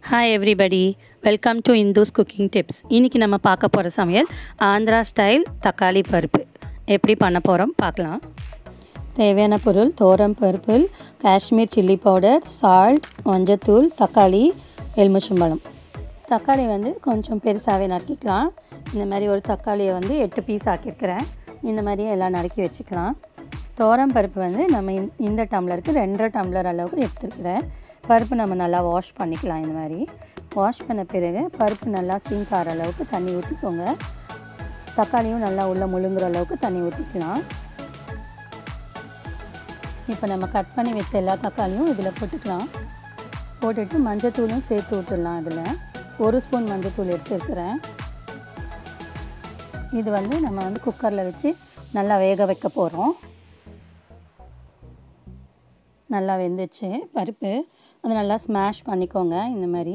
Hi everybody welcome to Indhu's cooking tips இன்றைக்கி நம்ம பார்க்க போகிற சமையல் ஆந்திரா ஸ்டைல் தக்காளி பருப்பு எப்படி பண்ண போகிறோம் பார்க்கலாம் தேவையான பொருள் தோரம் பருப்பு காஷ்மீர் சில்லி பவுடர் சால்ட் மஞ்சத்தூள் தக்காளி எலுமிச்சம்பழம் தக்காளி வந்து கொஞ்சம் பெருசாகவே நறுக்கிக்கலாம் இந்த மாதிரி ஒரு தக்காளியை வந்து எட்டு பீஸ் ஆக்கியிருக்கிறேன் இந்த மாதிரியே எல்லாம் நறுக்கி வச்சுக்கலாம் தோரம் பருப்பு வந்து நம்ம இந்த- இந்த டம்ளருக்கு ரெண்டரை டம்ளர் அளவுக்கு எடுத்துருக்கிறேன் பருப்பு நம்ம நல்லா வாஷ் பண்ணிக்கலாம் இந்த மாதிரி வாஷ் பண்ண பிறகு பருப்பு நல்லா சிங்க் ஆகிற அளவுக்கு தண்ணி ஊற்றிக்கோங்க தக்காளியும் நல்லா உள்ள முழுங்குற அளவுக்கு தண்ணி ஊற்றிக்கலாம் இப்போ நம்ம கட் பண்ணி வச்ச எல்லா தக்காளியும் இதில் போட்டுக்கலாம் போட்டுட்டு மஞ்சத்தூளும் சேர்த்து விட்டுடலாம் அதில் ஒரு ஸ்பூன் மஞ்சத்தூள் எடுத்துருக்கிறேன் இது வந்து நம்ம வந்து குக்கரில் வச்சு நல்லா வேக வைக்க போகிறோம் நல்லா வெந்துச்சு பருப்பு அது நல்லா ஸ்மாஷ் பண்ணிக்கோங்க இந்த மாதிரி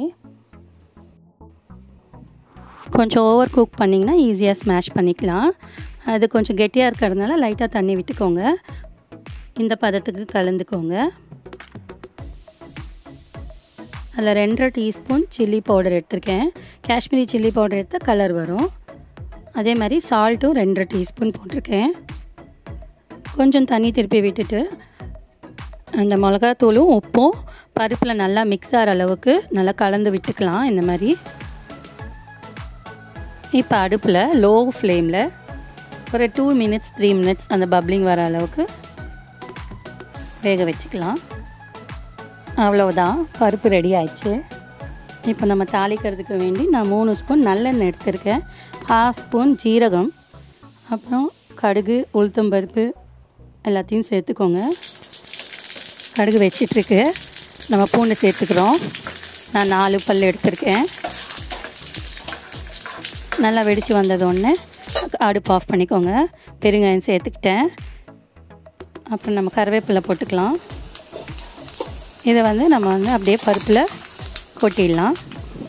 கொஞ்சம் ஓவர் குக் பண்ணிங்கன்னா ஈஸியாக ஸ்மாஷ் பண்ணிக்கலாம் அது கொஞ்சம் கெட்டியாக இருக்கிறதுனால லைட்டாக தண்ணி விட்டுக்கோங்க இந்த பதத்துக்கு கலந்துக்கோங்க அதில் ரெண்டரை டீஸ்பூன் சில்லி பவுடர் எடுத்திருக்கேன் காஷ்மீரி சில்லி பவுடர் எடுத்தால் கலர் வரும் அதே மாதிரி சால்ட்டும் ரெண்டரை டீஸ்பூன் போட்டிருக்கேன் கொஞ்சம் தண்ணி திருப்பி விட்டுட்டு அந்த மிளகாத்தூளும் உப்பும் பருப்பில் நல்லா மிக்ஸ் ஆகிற அளவுக்கு நல்லா கலந்து விட்டுக்கலாம் இந்த மாதிரி இப்போ அடுப்பில் லோ ஃப்ளேமில் ஒரு டூ மினிட்ஸ் த்ரீ மினிட்ஸ் அந்த பப்ளிங் வர அளவுக்கு வேக வச்சுக்கலாம் அவ்வளவுதான் பருப்பு ரெடி ஆயிடுச்சு இப்போ நம்ம தாளிக்கிறதுக்கு வேண்டி நான் மூணு ஸ்பூன் நல்லெண்ணெய் எடுத்திருக்கேன் ஹாஃப் ஸ்பூன் ஜீரகம் அப்புறம் கடுகு உளுத்தம்பருப்பு எல்லாத்தையும் சேர்த்துக்கோங்க கடுகு வச்சிட்ருக்கு நம்ம பூண்டு சேர்த்துக்கிறோம் நான் நாலு பல் எடுத்திருக்கேன் நல்லா வெடித்து வந்தது ஒன்று அடுப்பு ஆஃப் பண்ணிக்கோங்க பெருங்காயம் சேர்த்துக்கிட்டேன் அப்புறம் நம்ம கருவேப்பிலை போட்டுக்கலாம் இதை வந்து நம்ம வந்து அப்படியே பருப்பில் கொட்டிடலாம்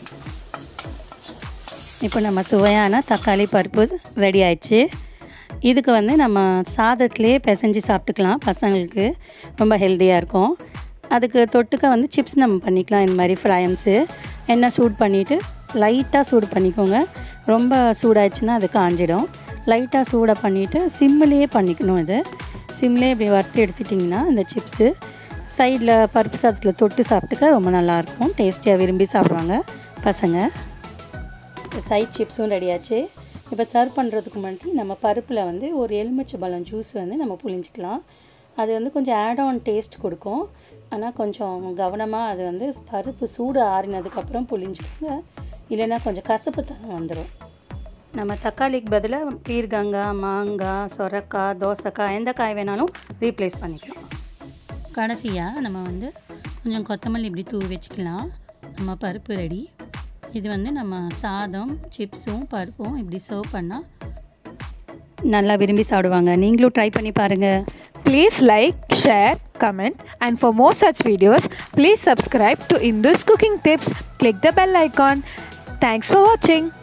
இப்போ நம்ம சுவையான தக்காளி பருப்பு ரெடி ஆயிடுச்சு இதுக்கு வந்து நம்ம சாதத்திலே பிசைஞ்சு சாப்பிட்டுக்கலாம் பசங்களுக்கு ரொம்ப ஹெல்த்தியாக இருக்கும் அதுக்கு தொட்டுக்க வந்து சிப்ஸ் நம்ம பண்ணிக்கலாம் இந்த மாதிரி ஃப்ரைம்ஸு எண்ணெய் சூடு பண்ணிவிட்டு லைட்டாக சூடு பண்ணிக்கோங்க ரொம்ப சூடாயிடுச்சுன்னா அது காஞ்சிடும் லைட்டாக சூடை பண்ணிவிட்டு சிம்மிலேயே பண்ணிக்கணும் இது சிம்லேயே இப்படி வறுத்து எடுத்துட்டிங்கன்னா இந்த சிப்ஸு சைடில் பருப்பு சாதத்தில் தொட்டு சாப்பிட்டுக்க ரொம்ப நல்லாயிருக்கும் டேஸ்டியாக விரும்பி சாப்பிடுவாங்க பசங்க சைட் சிப்ஸும் ரெடியாச்சு இப்போ சர்வ் பண்ணுறதுக்கு முன்னாடி நம்ம பருப்பில் வந்து ஒரு எலுமிச்சை பழம் ஜூஸ் வந்து நம்ம புளிஞ்சிக்கலாம் அது வந்து கொஞ்சம் ஆட் ஆன் டேஸ்ட் கொடுக்கும் ஆனால் கொஞ்சம் கவனமாக அது வந்து பருப்பு சூடு ஆறினதுக்கப்புறம் புளிஞ்சுக்கோங்க இல்லைன்னா கொஞ்சம் கசப்புத்தனம் வந்துடும் நம்ம தக்காளிக்கு பதிலாக பீர்கங்காய் மாங்காய் சொரக்காய் தோசைக்காய் எந்த காய் வேணாலும் ரீப்ளேஸ் பண்ணிக்கலாம் கடைசியாக நம்ம வந்து கொஞ்சம் கொத்தமல்லி இப்படி தூவி வச்சுக்கலாம் நம்ம பருப்பு ரெடி இது வந்து நம்ம சாதம் சிப்ஸும் பருப்பும் இப்படி சர்வ் பண்ணால் நல்லா விரும்பி சாப்பிடுவாங்க நீங்களும் ட்ரை பண்ணி பாருங்கள் Please like, share, comment, and for more such videos, please subscribe to Indus Cooking Tips. Click the bell icon. Thanks for watching.